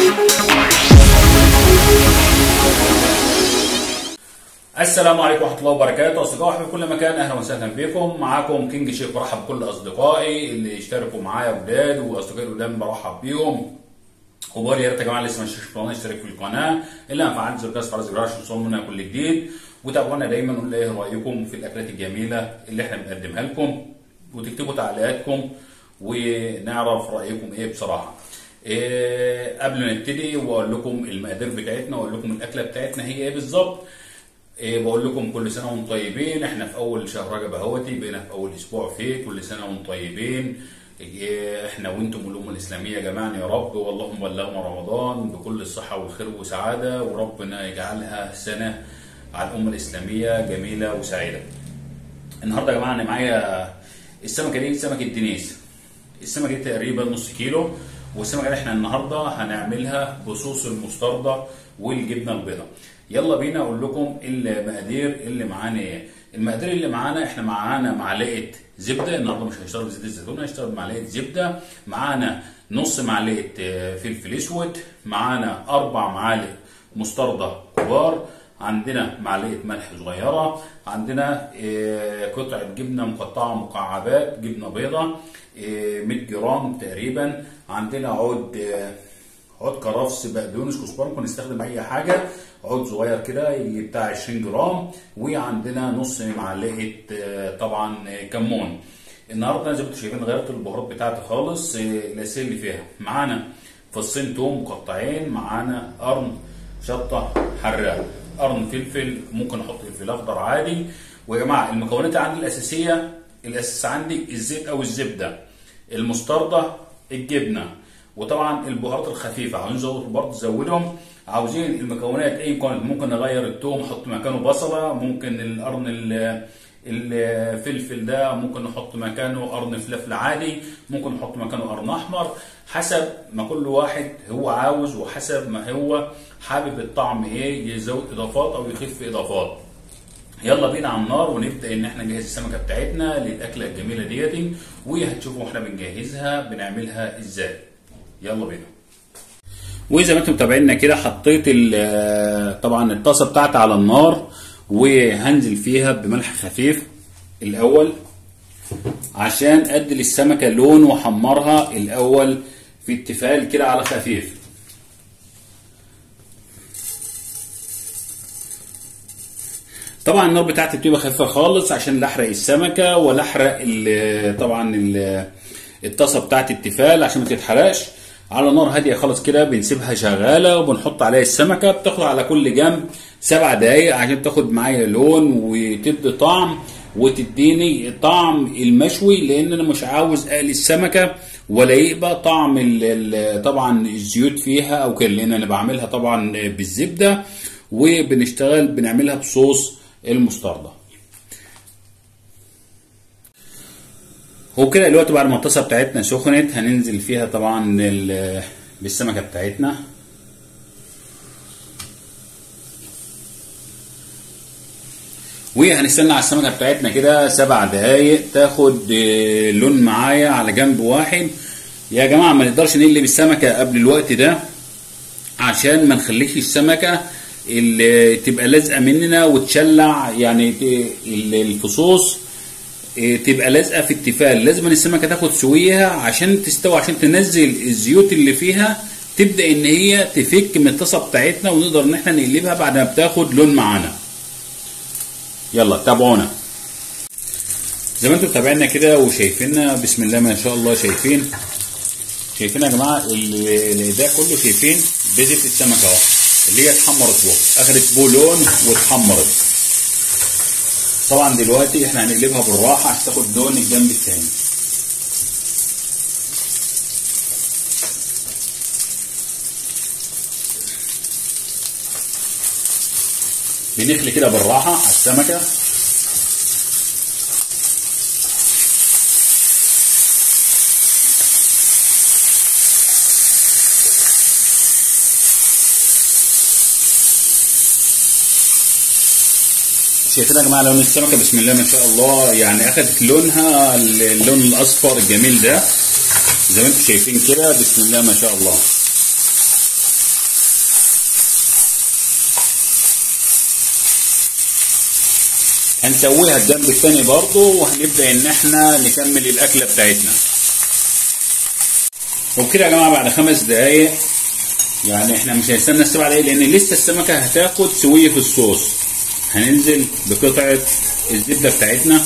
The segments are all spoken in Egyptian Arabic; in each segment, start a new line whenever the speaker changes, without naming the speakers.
السلام عليكم ورحمه الله وبركاته اصدقائي في كل مكان اهلا وسهلا بكم معاكم كينج شيخ برحب بكل اصدقائي اللي اشتركوا معايا جداد واصدقائي القدام برحب بيهم كبار يا ريت يا جماعه لسه ما اشتركش في القناه اشترك في القناه اللي انا فعلت زر الجرس فعل الجرس عشان يوصلوا منها كل جديد وتابعونا دايما ونقول ايه رايكم في الاكلات الجميله اللي احنا بنقدمها لكم وتكتبوا تعليقاتكم ونعرف رايكم ايه بصراحه إيه قبل ما نبتدي واقول لكم المقادير بتاعتنا واقول لكم الاكله بتاعتنا هي ايه بالظبط إيه بقول لكم كل سنه وانتم طيبين احنا في اول شهر رجب اهوتي بقينا في اول اسبوع فيه كل سنه وانتم طيبين إيه احنا وانتم الامه الاسلاميه جميعا يا رب واللهم بلغنا رمضان بكل الصحه والخير والسعاده وربنا يجعلها سنه على الامه الاسلاميه جميله وسعيده. النهارده يا جماعه انا معايا السمكه دي سمكه دينيس. السمكه دي تقريبا نص كيلو والسمكه دي احنا النهارده هنعملها بصوص المستردة والجبنه البيضاء. يلا بينا اقول لكم المقادير اللي معانا ايه المقادير اللي معانا احنا معانا معلقه زبده النهارده مش هنشتغل بزيت الزيتون هنشتغل بمعلقه زبده معانا نص معلقه فلفل اسود معانا اربع معالق مستردة كبار عندنا معلقه ملح صغيره عندنا قطعه جبنه مقطعه مكعبات جبنه بيضه 100 جرام تقريبا عندنا عود عود كرفس بقدونس كزبره ممكن نستخدم اي حاجه عود صغير كده يجي بتاع 20 جرام وعندنا نص معلقه طبعا كمون النهارده زي ما انتم شايفين غيرت البهارات بتاعتي خالص الاساسيه اللي فيها معانا فصين توم مقطعين معانا قرن شطه حراق قرن فلفل ممكن نحط فلفل اخضر عادي ويا جماعه المكونات عندي الاساسيه الاساس عندي الزيت او الزبده المستردة الجبنه وطبعا البهارات الخفيفه عاوزين نزود برضه زودهم عاوزين المكونات اي كانت ممكن نغير التوم نحط مكانه بصله ممكن القرن الفلفل ده ممكن نحط مكانه قرن فلفل عادي ممكن نحط مكانه قرن احمر حسب ما كل واحد هو عاوز وحسب ما هو حابب الطعم ايه يزود اضافات او يخف اضافات يلا بينا على النار ونبدا ان احنا نجهز السمكه بتاعتنا للاكله الجميله ديت وهتشوفوا احنا بنجهزها بنعملها ازاي يلا بينا وزي ما انتم متابعينا كده حطيت طبعا الطاسه بتاعتي على النار وهنزل فيها بملح خفيف الاول عشان ادي للسمكه لون واحمرها الاول في التفال كده على خفيف طبعا النار بتاعتي بتبقى خفيفه خالص عشان لا احرق السمكه ولا احرق طبعا الطاسه بتاعت التفال عشان ما تتحرقش على نار هاديه خالص كده بنسيبها شغاله وبنحط عليها السمكه بتاخد على كل جنب سبع دقايق عشان تاخد معايا لون وتدي طعم وتديني طعم المشوي لان انا مش عاوز اقلي السمكه ولا يبقى طعم ال طبعا الزيوت فيها او كده لان انا بعملها طبعا بالزبده وبنشتغل بنعملها بصوص المستردة وكده دلوقتي بعد ما الطاسه بتاعتنا سخنت هننزل فيها طبعا بالسمكه بتاعتنا وهنستنى على السمكه بتاعتنا كده سبع دقايق تاخد لون معايا على جنب واحد يا جماعه ما نقدرش نقلب السمكه قبل الوقت ده عشان ما نخليش السمكه اللي تبقى لازقه مننا وتشلع يعني الفصوص تبقى لازقه في التفال لازم السمكه تاخد سويها عشان تستوي عشان تنزل الزيوت اللي فيها تبدا ان هي تفك من الطاسه بتاعتنا ونقدر ان احنا نقلبها بعد ما بتاخد لون معانا يلا تابعونا زي ما انتم متابعينا كده وشايفيننا بسم الله ما شاء الله شايفين شايفين يا جماعه اللي ده كله شايفين بيزة السمكه اهو اللي هي اتحمرت بو اخدت بو لون واتحمرت طبعا دلوقتي احنا هنقلبها بالراحه عشان تاخد لون الجنب التاني بنخلي كده بالراحه على السمكه شايفين يا جماعه لون السمكه بسم الله ما شاء الله يعني اخذت لونها اللون الاصفر الجميل ده زي ما انتم شايفين كده بسم الله ما شاء الله هنسويها الجنب التاني برضو وهنبدأ ان احنا نكمل الاكلة بتاعتنا وبكده يا جماعة بعد خمس دقايق يعني احنا مش هنستنى السبع دقايق لان لسه السمكة هتاخد سوية في الصوص هننزل بقطعة الزبدة بتاعتنا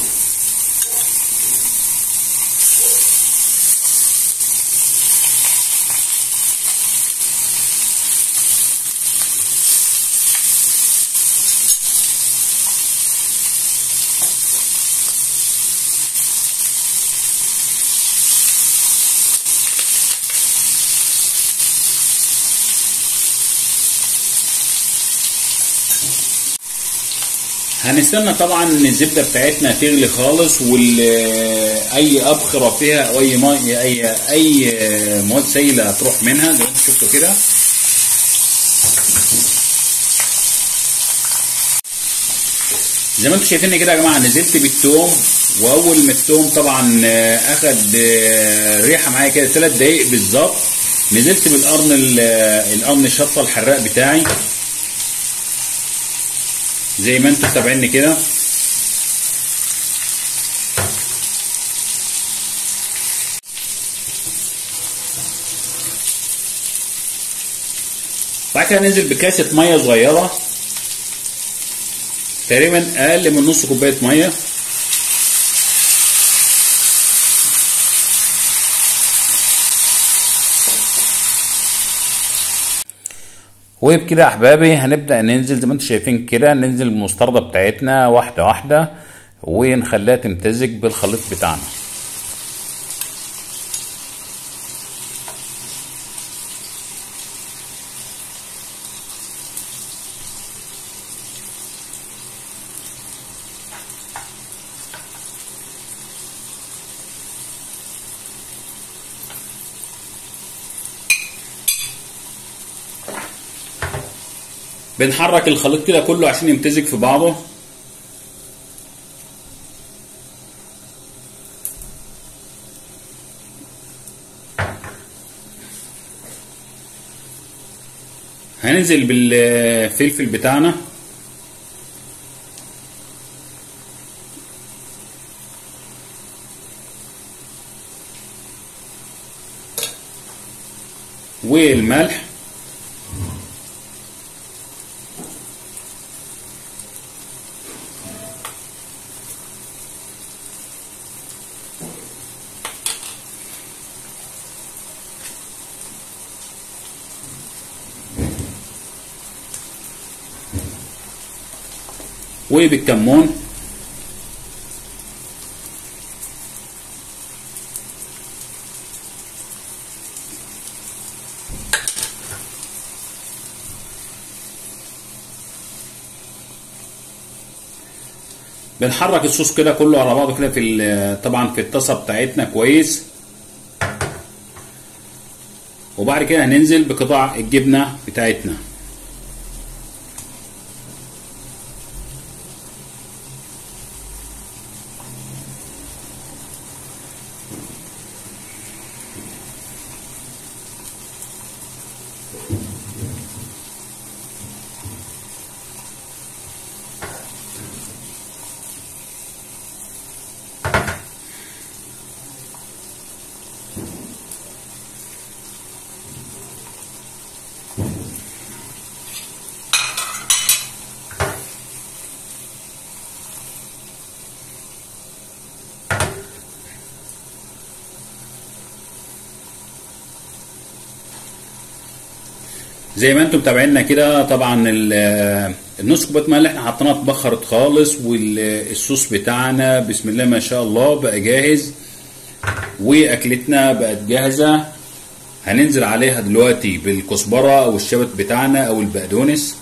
هنستنى طبعا ان الزبده بتاعتنا تغلي خالص واي ابخره فيها او اي ماء اي اي مواد سائله هتروح منها زي ما انتم شفتوا كده زي ما انتم شايفين كده يا جماعه نزلت بالثوم واول ما الثوم طبعا اخد ريحه معايا كده ثلاث دقايق بالظبط نزلت بالقرن القرن الشطه الحراق بتاعي زي ما انتم متابعيني كده بعد كده ننزل بكاسة مية صغيرة تقريبا أقل من نص كوباية مية وبكده يا احبابي هنبدا ننزل زي ما انتم شايفين كده ننزل المستردة بتاعتنا واحده واحده ونخليها تمتزج بالخليط بتاعنا بنحرك الخليط كده كله عشان يمتزج في بعضه هننزل بالفلفل بتاعنا والملح وبالكمون بنحرك الصوص كده كله على بعضه كده في طبعا في الطاسه بتاعتنا كويس وبعد كده هننزل بقطع الجبنه بتاعتنا زي ما انتم متابعينا كده طبعا النص كوبايه ميه اللي احنا حطيناها اتبخرت خالص والصوص بتاعنا بسم الله ما شاء الله بقى جاهز واكلتنا بقت جاهزه هننزل عليها دلوقتي بالكزبره او الشبت بتاعنا او البقدونس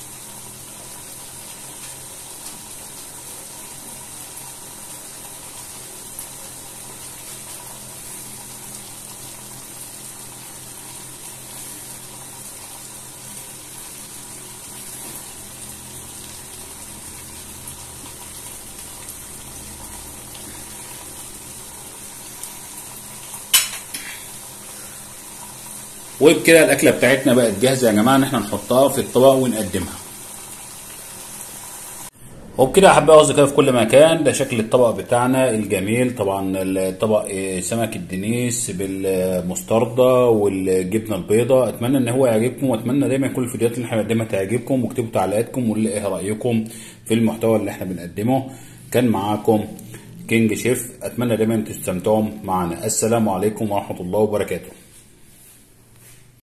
وبكده الاكله بتاعتنا بقت جاهزه يا جماعه ان احنا نحطها في الطبق ونقدمها وبكده يا احبائي واصدقائي في كل مكان ده شكل الطبق بتاعنا الجميل طبعا الطبق آه، سمك الدنيس بالمستردة والجبنه البيضاء اتمنى ان هو يعجبكم واتمنى دايما كل الفيديوهات اللي احنا بنقدمها تعجبكم واكتبوا تعليقاتكم وقولوا لي ايه رايكم في المحتوى اللي احنا بنقدمه كان معاكم كينج شيف اتمنى دايما تستمتعوا معنا السلام عليكم ورحمه الله وبركاته